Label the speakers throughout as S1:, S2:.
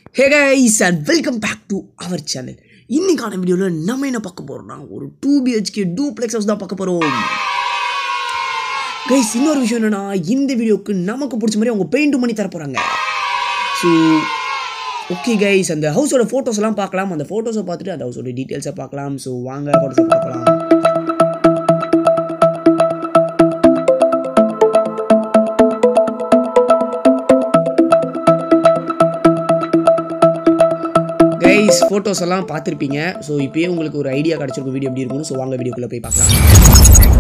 S1: hey guys and welcome back to our channel இன்னைக்கான வீடியோவில் நம்ம என்ன பார்க்க போகிறோம்னா ஒரு டூ பிஹெச்கே டூப்ளெக்ஸ் ஹவுஸ் தான் பார்க்க போகிறோம் கைஸ் இன்னொரு விஷயம் என்னன்னா இந்த வீடியோக்கு நமக்கு பிடிச்ச மாதிரி அவங்க பெயிண்ட் பண்ணி தர போகிறாங்க ஸோ ஓகே கைஸ் அந்த ஹவுஸோட ஃபோட்டோஸ்லாம் பார்க்கலாம் அந்த ஃபோட்டோஸை பார்த்துட்டு அந்த ஹவுஸோட டீட்டெயில்ஸை பார்க்கலாம் ஸோ வாங்க ஃபோட்டோஸை பார்க்கலாம் கைஸ் ஃபோட்டோஸ் எல்லாம் பார்த்துருப்பீங்க ஸோ இப்போயே உங்களுக்கு ஒரு ஐடியா கிடச்சிருக்கும் வீடியோ எப்படி இருக்கும்னு ஸோ வாங்க வீடியோக்குள்ளே போய் பார்க்கலாம்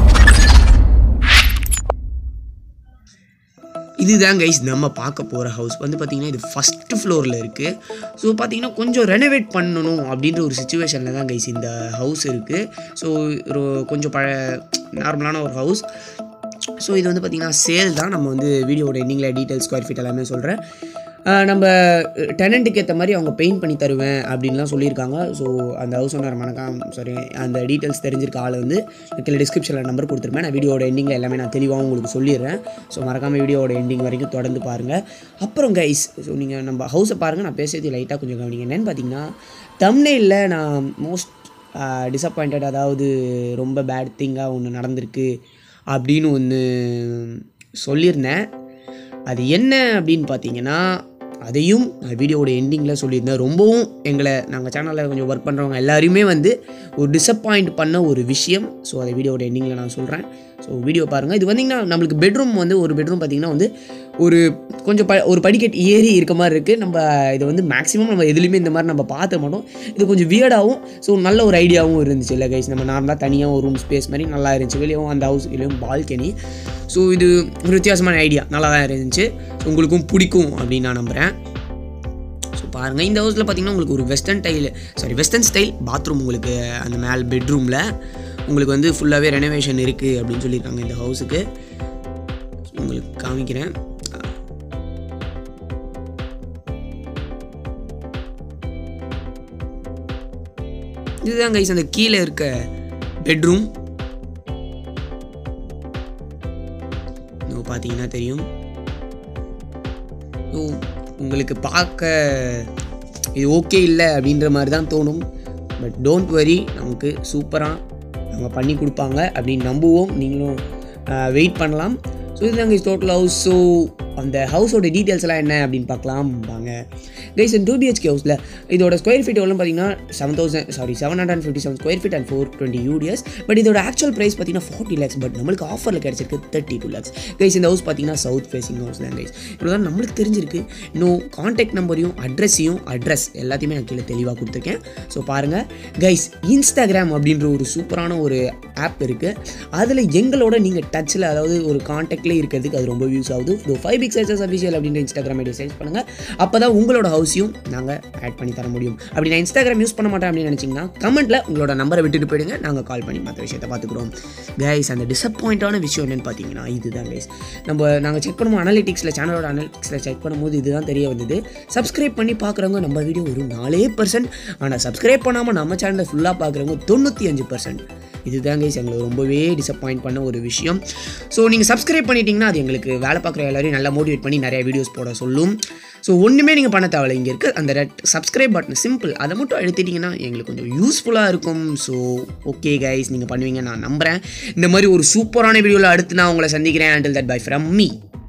S1: இதுதான் கைஸ் நம்ம பார்க்க போகிற ஹவுஸ் வந்து பார்த்திங்கன்னா இது ஃபஸ்ட்டு ஃப்ளோரில் இருக்குது ஸோ பார்த்தீங்கன்னா கொஞ்சம் ரெனோவேட் பண்ணணும் அப்படின்ற ஒரு சுச்சுவேஷனில் தான் கைஸ் இந்த ஹவுஸ் இருக்குது ஸோ ஒரு கொஞ்சம் பழ நார்மலான ஒரு ஹவுஸ் ஸோ இது வந்து பார்த்திங்கன்னா சேல் தான் நம்ம வந்து வீடியோட எண்டிங்கில் டீட்டெயில் ஸ்கொயர் ஃபீட் எல்லாமே சொல்கிறேன் நம்ம டெனண்ட்டுக்கு ஏற்ற மாதிரி அவங்க பெயிண்ட் பண்ணி தருவேன் அப்படின்லாம் சொல்லியிருக்காங்க ஸோ அந்த ஹவுஸ் ஓனர் மணக்காம் சாரி அந்த டீட்டெயில்ஸ் தெரிஞ்சிருக்க ஆள் வந்து கீழே டிஸ்கிரிப்ஷனில் நம்பர் கொடுத்துருப்பேன் நான் வீடியோட எண்டிங்கில் எல்லாமே நான் தெளிவாக உங்களுக்கு சொல்லிடுறேன் ஸோ மறக்காமல் வீடியோட எண்டிங் வரைக்கும் தொடர்ந்து பாருங்கள் அப்புறம் கைஸ் ஸோ நீங்கள் நம்ம ஹவுஸை பாருங்கள் நான் பேசுறது லைட்டாக கொஞ்சம் கவனிங்க என்னென்னு பார்த்தீங்கன்னா தம்னேயில் நான் மோஸ்ட் டிசப்பாயிண்டட் அதாவது ரொம்ப பேட் திங்காக ஒன்று நடந்திருக்கு அப்படின்னு ஒன்று சொல்லியிருந்தேன் அது என்ன அப்படின்னு பார்த்தீங்கன்னா அதையும் நான் வீடியோவோட எண்டிங்கில் சொல்லியிருந்தேன் ரொம்பவும் எங்களை நாங்கள் சேனலில் கொஞ்சம் ஒர்க் பண்ணுறவங்க எல்லாரையுமே வந்து ஒரு டிசப்பாயிண்ட் பண்ண ஒரு விஷயம் ஸோ அதை வீடியோட எண்டிங்கில் நான் சொல்கிறேன் ஸோ வீடியோ பாருங்கள் இது வந்தீங்கன்னா நம்மளுக்கு பெட்ரூம் வந்து ஒரு பெட்ரூம் பார்த்திங்கன்னா வந்து ஒரு கொஞ்சம் ப ஒரு படிக்கட்டு ஏறி இருக்க மாதிரி இருக்குது நம்ம இதை வந்து மேக்ஸிமம் நம்ம எதுலேயுமே இந்த மாதிரி நம்ம பார்த்த மாட்டோம் இது கொஞ்சம் வியர்டாகவும் ஸோ நல்ல ஒரு ஐடியாவும் இருந்துச்சு இல்லை கைஸ் நம்ம நார்மலாக தனியாக ஒரு ரூம் ஸ்பேஸ் மாதிரி நல்லா இருந்துச்சு வெளியும் அந்த ஹவுஸ் வெளியும் பால்கனி ஸோ இது ஒரு வித்தியாசமான ஐடியா நல்லா தான் இருந்துச்சு ஸோ உங்களுக்கும் பிடிக்கும் அப்படின்னு நான் நம்புகிறேன் ஸோ பாருங்கள் இந்த ஹவுஸில் பார்த்தீங்கன்னா உங்களுக்கு ஒரு western tile sorry western style bathroom உங்களுக்கு அந்த மேல் பெட்ரூமில் உங்களுக்கு வந்து ஃபுல்லாகவே ரெனோவேஷன் இருக்குது அப்படின்னு சொல்லியிருக்காங்க இந்த ஹவுஸுக்கு உங்களுக்கு காமிக்கிறேன் இதுதான் கைஸ் அந்த கீழே இருக்க பெட்ரூம் பார்த்தீங்கன்னா தெரியும் ஸோ உங்களுக்கு பார்க்க இது ஓகே இல்லை அப்படின்ற மாதிரி தான் தோணும் பட் டோன்ட் வரி நமக்கு சூப்பராக அவங்க பண்ணி கொடுப்பாங்க அப்படின்னு நம்புவோம் நீங்களும் வெயிட் பண்ணலாம் ஸோ இதுதாங்க டோட்டல் ஹவுஸ் ஸோ அந்த ஹவுஸோட டீட்டெயில்ஸ் எல்லாம் என்ன அப்படின்னு பார்க்கலாம் வாங்க கைஸ் டூ பிஹெச்கே ஹவுஸில் இதோட ஸ்கொயர் ஃபீட் எவ்வளோ பார்த்தீங்கன்னா seven thousand sorry seven hundred fifty seven square feet and four twenty UDS but இதோட ஆக்சுவல் ப்ரைஸ் பார்த்தீங்கன்னா ஃபார்ட்டி லேக்ஸ் பட் நம்மளுக்கு ஆஃபரில் கிடச்சிருக்கு தேர்ட்டி டூ லேக்ஸ் கைஸ் இந்த ஹவுஸ் பார்த்தீங்கன்னா சவுத் ஃபேசிங் ஹவுஸ் தான் கைஸ் இவ்வளோ தான் நம்மளுக்கு தெரிஞ்சிருக்கு இன்னும் காண்டாக்ட் நம்பரையும் அட்ரஸையும் அட்ரஸ் எல்லாத்தையுமே நான் கீழே தெளிவாக கொடுத்துருக்கேன் ஸோ பாருங்கள் கைஸ் இன்ஸ்டாகிராம் அப்படின்ற ஒரு சூப்பரான ஒரு ஆப் இருக்குது அதில் எங்களோட நீங்கள் டச்சில் அதாவது ஒரு காண்டாக்டில் இருக்கிறதுக்கு அது ரொம்ப யூஸ் ஆகுது இதோ ஃபைவ் பிக் சைசஸ் அஃபிஷியல் அப்படின்ற இன்ஸ்டாகிராம் ஐடியை சர்ச் பண்ணுங்கள் அப்போ தான் உங்களோட ஹவுஸையும் நாங்கள் ஆட் பண்ணி தர முடியும் அப்படி நான் இன்ஸ்டாகிராம் யூஸ் பண்ண மாட்டேன் அப்படின்னு நினச்சிங்கன்னா கமெண்ட்டில் உங்களோட நம்பரை விட்டுட்டு போயிடுங்க நாங்கள் கால் பண்ணி மற்ற விஷயத்தை பார்த்துக்குறோம் கைஸ் அந்த டிசப்பாயிண்டான விஷயம் என்னென்னு பார்த்தீங்கன்னா இதுதான் கைஸ் நம்ம நாங்கள் செக் பண்ணுவோம் அனலிட்டிக்ஸில் சேனலோட அனலிட்டிக்ஸில் செக் பண்ணும்போது இதுதான் தெரிய வந்தது சப்ஸ்கிரைப் பண்ணி பார்க்குறவங்க நம்ம வீடியோ ஒரு நாலே பர்சன்ட் ஆனால் சப்ஸ்கிரைப் பண்ணாமல் நம்ம சேனலை ஃபுல்லாக பார்க்குறவங்க தொண்ணூற்றி அஞ்சு பர்சன்ட் இதுதான் கைஸ் எங்களை ரொம்பவே டிசப்பாயிண்ட் பண்ண ஒரு விஷயம் ஸோ நீங்கள் சப்ஸ்கிரைப் பண்ணிட்டீங்கன்னா அது எங்களுக்கு வேலை பார்க்குற எல்லாரையும் நல்லா மோட்டிவேட் பண்ணி நிறைய வீடியோஸ் போட சொல்லும் ஸோ ஒன்றுமே நீங்கள் பண்ண தேவையில்ல இங்கே இருக்க அந்த ரெட் சப்ஸ்கிரைப் பட்டன் சிம்பிள் அதை மட்டும் அழுத்திட்டிங்கன்னா எங்களுக்கு கொஞ்சம் யூஸ்ஃபுல்லாக இருக்கும் ஸோ ஓகே கைஸ் நீங்கள் பண்ணுவீங்க நான் நம்புகிறேன் இந்த மாதிரி ஒரு சூப்பரான வீடியோவில் அடுத்து நான் உங்களை சந்திக்கிறேன் until that bye from me